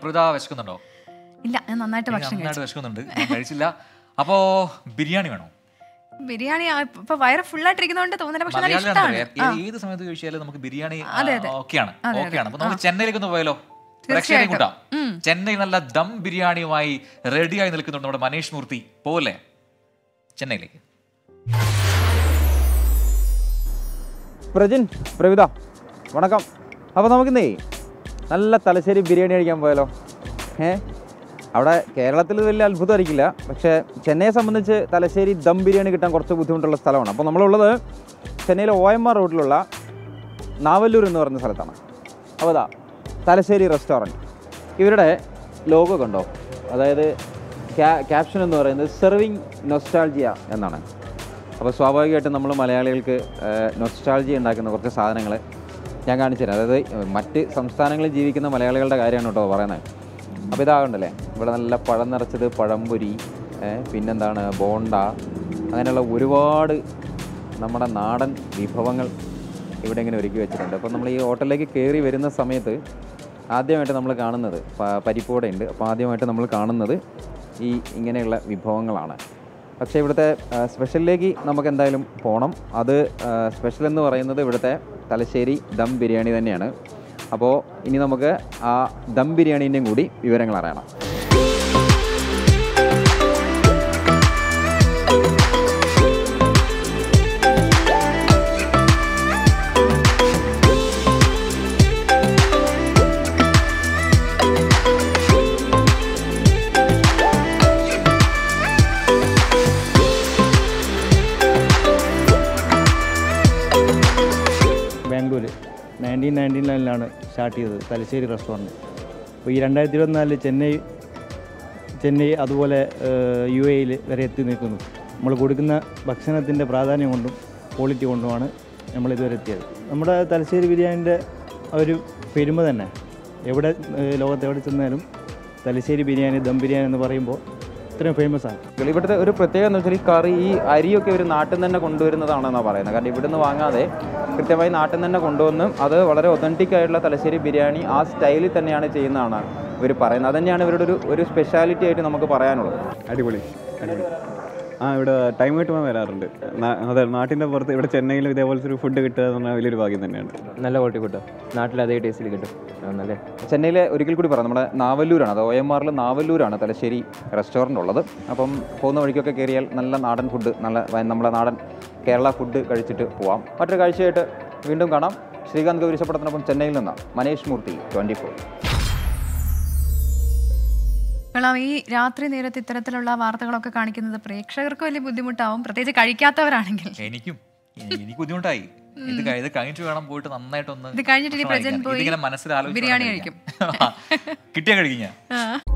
അപ്രത വിശക്കുന്നുണ്ടോ ഇല്ല ഞാൻ നന്നായിട്ട് എനിക്ക് ഭക്ഷണം കഴിച്ചു നന്നായിട്ട് വിശക്കുന്നുണ്ട് ഞാൻ കഴിച്ചില്ല അപ്പോ ബിരിയാണി വേണോ ബിരിയാണി ആ, ഇപ്പൊ വയറ് ഫുള്ളായിട്ടിരിക്കുന്നതുകൊണ്ട് തോന്നുന്നില്ല പക്ഷെ നല്ല മലയാളിയാണ് ഇഷ്ടമാണ് ഏത് ഏത് സമയത്ത് കഴിച്ചാലും നമുക്ക് ബിരിയാണി അതെ, അതെ. ഓക്കെയാണ് അതെ, അതെ. ഓക്കെയാണ് അപ്പൊ നമുക്ക് ചെന്നൈയിലേക്ക് ഒന്ന് പോയാലോ പ്രേക്ഷകരെ തീർച്ചയായിട്ടും. കൂട്ടാം ഉം. ചെന്നൈ നല്ല ദം ബിരിയാണിയുമായി റെഡിയായി നിൽക്കുന്നുണ്ട് നമ്മുടെ മനീഷ് മൂർത്തി പോലെ ചെന്നൈയിലേക്ക് പ്രജിൻ പ്രവിത വണക്കം അപ്പോൾ നമുക്കിന്നേ നല്ല തലശ്ശേരി ബിരിയാണി കഴിക്കാൻ പോയാലോ ഏ അവിടെ കേരളത്തിൽ ഇത് വലിയ അത്ഭുതമായിരിക്കില്ല പക്ഷേ ചെന്നൈയെ സംബന്ധിച്ച് തലശ്ശേരി ദം ബിരിയാണി കിട്ടാൻ കുറച്ച് ബുദ്ധിമുട്ടുള്ള സ്ഥലമാണ് അപ്പോൾ നമ്മളുള്ളത് ചെന്നൈയിലെ ഒ എം ആർ റോഡിലുള്ള നാവല്ലൂർ എന്ന് പറയുന്ന സ്ഥലത്താണ് അപ്പോൾ അതാ തലശ്ശേരി റെസ്റ്റോറൻറ്റ് ഇവരുടെ ലോഗോ കണ്ടോ അതായത് ക്യാപ്ഷൻ എന്ന് പറയുന്നത് സെർവിങ് നൊസ്റ്റാൾജിയ എന്നാണ് അപ്പോൾ സ്വാഭാവികമായിട്ടും നമ്മൾ മലയാളികൾക്ക് നൊസ്റ്റാൾജി ഉണ്ടാക്കുന്ന കുറച്ച് സാധനങ്ങൾ ഞാൻ കാണിച്ചു തരാം അതായത് ഏഹ്, മറ്റ് സംസ്ഥാനങ്ങളിൽ ജീവിക്കുന്ന മലയാളികളുടെ കാര്യമാണ് കേട്ടോ പറയുന്നത് അപ്പോൾ ഇതാകണ്ടല്ലേ ഇവിടെ നല്ല പഴം നിറച്ചത് പഴംപൊരി ഏഹ്, പിന്നെന്താണ് ബോണ്ട അങ്ങനെയുള്ള ഒരുപാട് നമ്മുടെ നാടൻ വിഭവങ്ങൾ ഇവിടെ ഇങ്ങനെ ഒരുക്കി വെച്ചിട്ടുണ്ട് അപ്പോൾ നമ്മൾ ഈ ഹോട്ടലിലേക്ക് കയറി വരുന്ന സമയത്ത് ആദ്യമായിട്ട് നമ്മൾ കാണുന്നത് പ- പരിപ്പോടെ ഉണ്ട് അപ്പോൾ ആദ്യമായിട്ട് നമ്മൾ കാണുന്നത് ഈ ഇങ്ങനെയുള്ള വിഭവങ്ങളാണ് പക്ഷേ ഇവിടുത്തെ ആ, സ്പെഷ്യലിലേക്ക് നമുക്ക് എന്തായാലും പോകണം അത് ആ, സ്പെഷ്യൽ എന്ന് പറയുന്നത് ഇവിടുത്തെ തലശ്ശേരി ദം ബിരിയാണി തന്നെയാണ് അപ്പോൾ ഇനി നമുക്ക് ആ ദം ബിരിയാണീൻ്റെയും കൂടി വിവരങ്ങൾ അറിയണം ബാംഗ്ലൂർ നയൻറ്റീൻ നയൻറ്റി നയനിലാണ് സ്റ്റാർട്ട് ചെയ്തത് തലശ്ശേരി റെസ്റ്റോറൻറ്റ് അപ്പോൾ ഈ രണ്ടായിരത്തി ഇരുപത്തിനാലിൽ ചെന്നൈ ചെന്നൈ അതുപോലെ യു എയിൽ വരെ എത്തി നിൽക്കുന്നു നമ്മൾ കൊടുക്കുന്ന ഭക്ഷണത്തിൻ്റെ പ്രാധാന്യം കൊണ്ടും ക്വാളിറ്റി കൊണ്ടുമാണ് നമ്മൾ ഇതുവരെ എത്തിയത് നമ്മുടെ തലശ്ശേരി ബിരിയാണിൻ്റെ ഒരു പെരുമ തന്നെ എവിടെ ഏഹ്, ലോകത്ത് എവിടെ ചെന്നാലും തലശ്ശേരി ബിരിയാണി ദം ബിരിയാണി എന്ന് പറയുമ്പോൾ ഇത്രയും ഫേമസ് ആണ് ഇവിടുത്തെ ഒരു പ്രത്യേകത എന്ന് വെച്ചാൽ ഈ കറി ഈ അരിയൊക്കെ ഒരു നാട്ടിൽ നിന്ന് തന്നെ കൊണ്ടുവരുന്നതാണെന്നാണ് പറയുന്നത് കാരണം ഇവിടുന്ന് വാങ്ങാതെ കൃത്യമായി നാട്ടിൽ നിന്ന് തന്നെ കൊണ്ടുവന്ന് അത് വളരെ ഒതൻറ്റിക് ആയിട്ടുള്ള തലശ്ശേരി ബിരിയാണി ആ സ്റ്റൈലിൽ തന്നെയാണ് ചെയ്യുന്നതാണ് ഇവർ പറയുന്നത് അത് തന്നെയാണ് ഇവരുടെ ഒരു ഒരു സ്പെഷ്യാലിറ്റി ആയിട്ട് നമുക്ക് പറയാനുള്ളത് അടിപൊളി അടിപൊളി ആ ഇവിടെ ടൈം കിട്ടുമ്പോൾ വരാറുണ്ട് നാ- അതെ നാട്ടിൻ്റെ പുറത്ത് ഇവിടെ ചെന്നൈയിൽ ഇതേപോലത്തെ ഒരു ഫുഡ് കിട്ടുക എന്ന് പറഞ്ഞാൽ വലിയൊരു ഭാഗ്യം തന്നെയാണ് നല്ല ക്വാളിറ്റി കിട്ടും നാട്ടിൽ അതേ ടേസ്റ്റിൽ കിട്ടും നല്ലേ ചെന്നൈയിലെ ഒരിക്കൽ കൂടി പറയാം നമ്മുടെ നാവല്ലൂരാണ് അത് ഒ എം ആറിൽ നാവല്ലൂരാണ് തലശ്ശേരി റെസ്റ്റോറൻ്റ് ഉള്ളത് അപ്പം പോകുന്ന വഴിക്കൊക്കെ കയറിയാൽ നല്ല നാടൻ ഫുഡ് നല്ല വ- നമ്മുടെ നാടൻ കേരള ഫുഡ് കഴിച്ചിട്ട് പോവാം മറ്റൊരു കാഴ്ചയായിട്ട് വീണ്ടും കാണാം ശ്രീകാന്ത് ഗൗരിശപ്പടത്തിനൊപ്പം ചെന്നൈയിൽ നിന്ന് മനേഷ് മൂർത്തി ട്വൻറ്റി ഫോർ കൊള്ളാം ഈ രാത്രി നേരത്ത് ഇത്തരത്തിലുള്ള വാർത്തകളൊക്കെ കാണിക്കുന്നത് പ്രേക്ഷകർക്ക് വലിയ ബുദ്ധിമുട്ടാവും പ്രത്യേകിച്ച് കഴിക്കാത്തവരാണെങ്കിൽ എനിക്കും എനിക്ക് ബുദ്ധിമുട്ടായി ഇത് കഴി- ഇത് കഴിഞ്ഞിട്ട് വേണം പോയിട്ട് നന്നായിട്ടൊന്ന് ഇത് കഴിഞ്ഞിട്ട് ഇനി ഭക്ഷണം പ്രജൻ കഴിക്കാൻ. പോയി ഇതിങ്ങനെ മനസ്സിൽ ആലോചിച്ച് ബിരിയാണി വേണം കഴിക്കാൻ. കിട്ടിയാ കഴിക്കും ഞാൻ ആ.